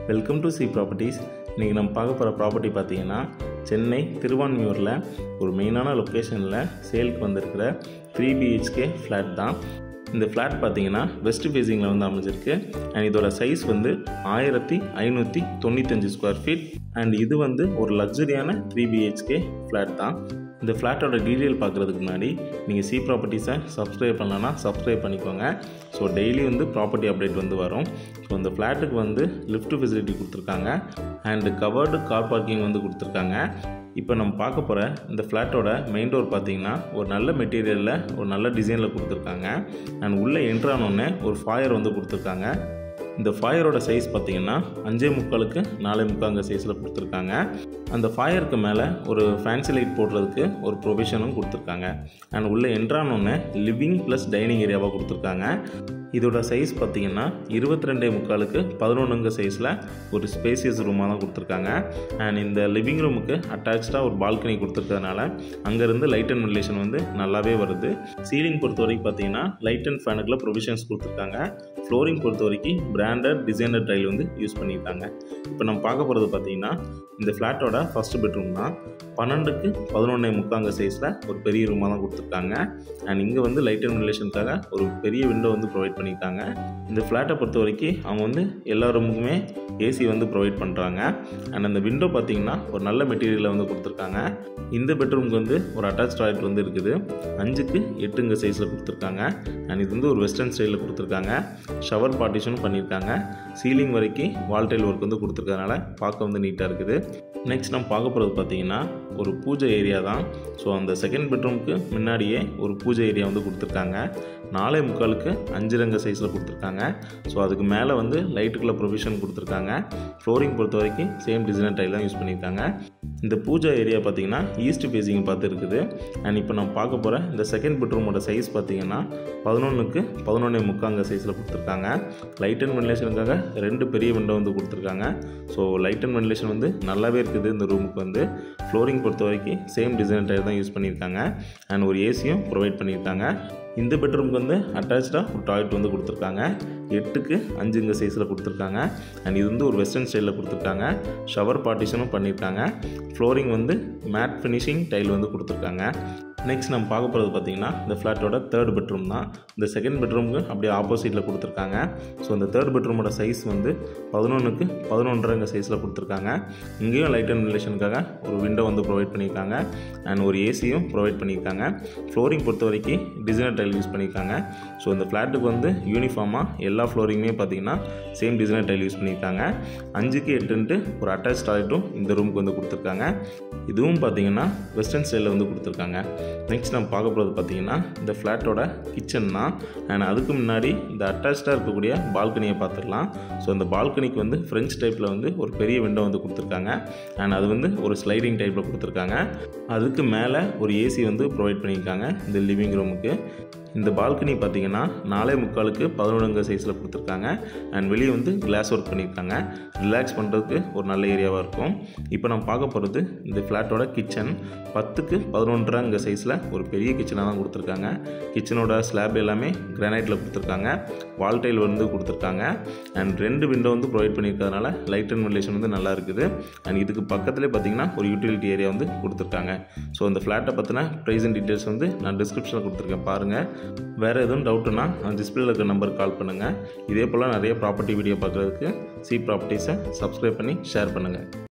welcome to C properties இன்றைக்கி நம்ம பார்க்க போகிற ப்ராப்பர்ட்டி பார்த்தீங்கன்னா சென்னை திருவான்மியூரில் ஒரு மெயினான லொக்கேஷனில் சேலுக்கு வந்திருக்கிற த்ரீ பிஹெச்கே ஃப்ளாட் தான் இந்த ஃப்ளாட் பார்த்தீங்கன்னா வெஸ்ட் ஃபேஸிங்கில் வந்து அமைஞ்சிருக்கு அண்ட் இதோட சைஸ் வந்து ஆயிரத்தி ஐநூற்றி தொண்ணூத்தஞ்சு ஸ்கொயர் ஃபீட் அண்ட் இது வந்து ஒரு லக்ஸரியான த்ரீ பிஹெச்கே ஃப்ளாட் தான் இந்த ஃப்ளாட்டோட டீட்டெயில் பார்க்குறதுக்கு முன்னாடி நீங்கள் சி ப்ராப்பர்ட்டிஸை சப்ஸ்கிரைப் பண்ணலன்னா சப்ஸ்கிரைப் பண்ணிக்கோங்க ஸோ டெய்லி வந்து ப்ராப்பர்ட்டி அப்டேட் வந்து வரும் ஸோ இந்த ஃப்ளாட்டுக்கு வந்து லிஃப்ட் ஃபெசிலிட்டி கொடுத்துருக்காங்க அண்டு கவர்டு கார் பார்க்கிங் வந்து கொடுத்துருக்காங்க இப்போ நம்ம பார்க்க போகிற இந்த ஃப்ளாட்டோட மெயின் டோர் பார்த்தீங்கன்னா ஒரு நல்ல மெட்டீரியலில் ஒரு நல்ல டிசைனில் கொடுத்துருக்காங்க அண்ட் உள்ளே என்ட்ரானோடனே ஒரு ஃபாயர் வந்து கொடுத்துருக்காங்க இந்த ஃபாயரோட சைஸ் பார்த்தீங்கன்னா அஞ்சே முக்காலுக்கு நாலே முக்காங்க சைஸில் கொடுத்துருக்காங்க அந்த ஃபாயருக்கு மேலே ஒரு ஃபேன்சி லைட் போடுறதுக்கு ஒரு ப்ரொவிஷனும் கொடுத்துருக்காங்க அண்ட் உள்ளே என்ட்ரானோன்னு லிவிங் ப்ளஸ் டைனிங் ஏரியாவாக கொடுத்துருக்காங்க இதோட சைஸ் பார்த்தீங்கன்னா இருபத்தி ரெண்டே முக்காலுக்கு பதினொன்றுங்க சைஸில் ஒரு ஸ்பேசியஸ் ரூமாக தான் கொடுத்துருக்காங்க அண்ட் இந்த லிவிங் ரூமுக்கு அட்டாச்சாக ஒரு பால்கனி கொடுத்துருக்கறதுனால அங்கேருந்து லைட் அண்ட் வென்டிலேஷன் வந்து நல்லாவே வருது சீலிங் பொறுத்த வரைக்கும் பார்த்தீங்கன்னா லைட் அண்ட் ஃபேனுக்குள்ள ப்ரொவிஷன்ஸ் கொடுத்துருக்காங்க ஃப்ளோரிங் பொறுத்த வரைக்கும் பிராண்டட் டிசைனர் டைல் வந்து யூஸ் பண்ணியிருக்காங்க இப்போ நம்ம பார்க்க போகிறது பார்த்தீங்கன்னா இந்த ஃப்ளாட்டோட ஃபஸ்ட் பெட்ரூம் தான் பன்னெண்டுக்கு பதினொன்னே முக்காங்க சைஸில் ஒரு பெரிய ரூமாக தான் கொடுத்துருக்காங்க அண்ட் இங்கே வந்து லைட் அண்ட் வென்டிலேஷனுக்காக ஒரு பெரிய விண்டோ வந்து ப்ரொவைட் பண்ணியிருக்காங்க இந்த ஃப்ளாட்டை பொறுத்த வரைக்கும் அவங்க வந்து எல்லா ரூமுக்குமே ஏசி வந்து ப்ரொவைட் பண்ணுறாங்க அண்ட் அந்த விண்டோ பார்த்தீங்கன்னா ஒரு நல்ல மெட்டீரியலில் வந்து கொடுத்துருக்காங்க இந்த பெட்ரூமுக்கு வந்து ஒரு அட்டாச் டாய்லெட் வந்து இருக்குது அஞ்சுக்கு எட்டுங்க சைஸில் கொடுத்துருக்காங்க அண்ட் இது வந்து ஒரு வெஸ்டர்ன் ஸ்டைலில் கொடுத்துருக்காங்க ஷவர் பார்ட்டிஷனும் பண்ணியிருக்காங்க சீலிங் வரைக்கும் வால் டைல் ஒர்க் வந்து கொடுத்துருக்கறனால பார்க்க வந்து நீட்டாக இருக்குது நெக்ஸ்ட் நம்ம பார்க்க போகிறது பார்த்தீங்கன்னா ஒரு பூஜை ஏரியா தான் ஸோ அந்த செகண்ட் பெட்ரூமுக்கு முன்னாடியே ஒரு பூஜை ஏரியா வந்து கொடுத்துருக்காங்க நாலே முக்காலுக்கு அஞ்சு ரங்க சைஸில் கொடுத்துருக்காங்க ஸோ அதுக்கு மேலே வந்து லைட்டுக்குள்ள ப்ரொவிஷன் கொடுத்துருக்காங்க ஃப்ளோரிங் பொறுத்த வரைக்கும் சேம் டிசைனர் டைல் தான் யூஸ் பண்ணியிருக்காங்க இந்த பூஜா ஏரியா பார்த்தீங்கன்னா ஈஸ்ட் ஃபேஸிங் பார்த்து இருக்குது அண்ட் இப்போ நம்ம பார்க்க போகிற இந்த செகண்ட் பெட்ரூமோட சைஸ் பார்த்தீங்கன்னா பதினொன்றுக்கு பதினொன்னே முக்காங்க சைஸில் கொடுத்துருக்காங்க லைட் அண்ட் வென்டிலேஷனுக்காக ரெண்டு பெரிய விண்டோ வந்து கொடுத்துருக்காங்க ஸோ லைட் அண்ட் வென்டிலேஷன் வந்து நல்லாவே இருக்குது இந்த ரூமுக்கு வந்து ஃப்ளோரிங் பொறுத்த வரைக்கும் சேம் டிசைன் டயர் தான் யூஸ் பண்ணியிருக்காங்க அண்ட் ஒரு ஏசியும் ப்ரொவைட் பண்ணியிருக்காங்க இந்த பெட்ரூமுக்கு வந்து அட்டாச்சாக ஒரு டாய்லெட் வந்து கொடுத்துருக்காங்க எட்டுக்கு அஞ்சுங்க சைஸில் கொடுத்துருக்காங்க அண்ட் இது வந்து ஒரு வெஸ்டர்ன் ஸ்டைலில் கொடுத்துருக்காங்க ஷவர் பார்ட்டிஷனும் பண்ணியிருக்காங்க ஃப்ளோரிங் வந்து மேட் ஃபினிஷிங் டைல் வந்து கொடுத்துருக்காங்க நெக்ஸ்ட் நம்ம பார்க்க போகிறது பார்த்தீங்கன்னா இந்த ஃப்ளாட்டோட தேர்ட் பெட்ரூம் தான் இந்த செகண்ட் பெட்ரூமுக்கு அப்படியே ஆப்போசிட்டில் கொடுத்துருக்காங்க ஸோ இந்த தேர்ட் பெட்ரூமோட சைஸ் வந்து பதினொன்றுக்கு பதினொன்றரைங்க சைஸில் கொடுத்துருக்காங்க இங்கேயும் லைட் அண்ட் வென்டிலேஷனுக்காக ஒரு விண்டோ வந்து ப்ரொவைட் பண்ணியிருக்காங்க அண்ட் ஒரு ஏசியும் ப்ரொவைட் பண்ணியிருக்காங்க ஃப்ளோரிங் பொறுத்த வரைக்கும் டிசைனர் டைல் யூஸ் பண்ணியிருக்காங்க ஸோ இந்த ஃப்ளாட்டுக்கு வந்து யூனிஃபார்மாக எல்லா ஃப்ளோரிங்குமே பார்த்தீங்கன்னா சேம் டிசைனர் டைல் யூஸ் பண்ணியிருக்காங்க அஞ்சுக்கு எட்டுன்ட்டு ஒரு அட்டாச் டாய்லெட்டும் இந்த ரூமுக்கு வந்து கொடுத்துருக்காங்க இதுவும் பார்த்தீங்கன்னா வெஸ்டர்ன் ஸ்டைலில் வந்து கொடுத்துருக்காங்க நெக்ஸ்ட் நம்ம பார்க்க போகிறது பார்த்தீங்கன்னா இந்த ஃப்ளாட்டோட கிச்சன் தான் அண்ட் அதுக்கு முன்னாடி இந்த அட்டாச்சாக இருக்கக்கூடிய பால்கனியை பார்த்துடலாம் ஸோ இந்த பால்கனிக்கு வந்து ஃப்ரெஞ்ச் டைப்பில் வந்து ஒரு பெரிய விண்டோ வந்து கொடுத்துருக்காங்க அண்ட் அது வந்து ஒரு ஸ்லைடிங் டைப்பில் கொடுத்துருக்காங்க அதுக்கு மேலே ஒரு ஏசி வந்து ப்ரொவைட் பண்ணியிருக்காங்க இந்த லிவிங் ரூமுக்கு இந்த பால்கனி பார்த்தீங்கன்னா நாலே முக்காலுக்கு பதினொன்றுங்க சைஸில் கொடுத்துருக்காங்க அண்ட் வெளியே வந்து கிளாஸ் ஒர்க் பண்ணியிருக்காங்க ரிலாக்ஸ் பண்ணுறதுக்கு ஒரு நல்ல ஏரியாவாக இருக்கும் இப்போ நம்ம பார்க்க போகிறது இந்த ஃப்ளாட்டோட கிச்சன் பத்துக்கு பதினொன்றுங்க சைஸில் ஒரு பெரிய கிச்சனாக தான் கொடுத்துருக்காங்க கிச்சனோட ஸ்லாப் எல்லாமே கிரானைட்டில் கொடுத்துருக்காங்க வால் டைல் வந்து கொடுத்துருக்காங்க அண்ட் ரெண்டு விண்டோ வந்து ப்ரொவைட் பண்ணியிருக்கிறதுனால லைட் அண்ட் வென்டிலேஷன் வந்து நல்லா இருக்குது அண்ட் இதுக்கு பக்கத்துலேயே பார்த்தீங்கன்னா ஒரு யூட்டிலிட்டி ஏரியா வந்து கொடுத்துருக்காங்க ஸோ இந்த ஃப்ளாட்டை பற்றின ப்ரைஸ் அண்ட் டீட்டெயில்ஸ் வந்து நான் டிஸ்கிரிப்ஷனில் கொடுத்துருக்கேன் பாருங்கள் வேறு எதுவும் டவுட்டுன்னா அந்த டிஸ்பிளேல இருக்க நம்பருக்கு கால் பண்ணுங்கள் இதே போல் நிறைய ப்ராப்பர்ட்டி வீடியோ பார்க்குறதுக்கு சி ப்ராப்பர்ட்டிஸை சப்ஸ்கிரைப் பண்ணி ஷேர் பண்ணுங்கள்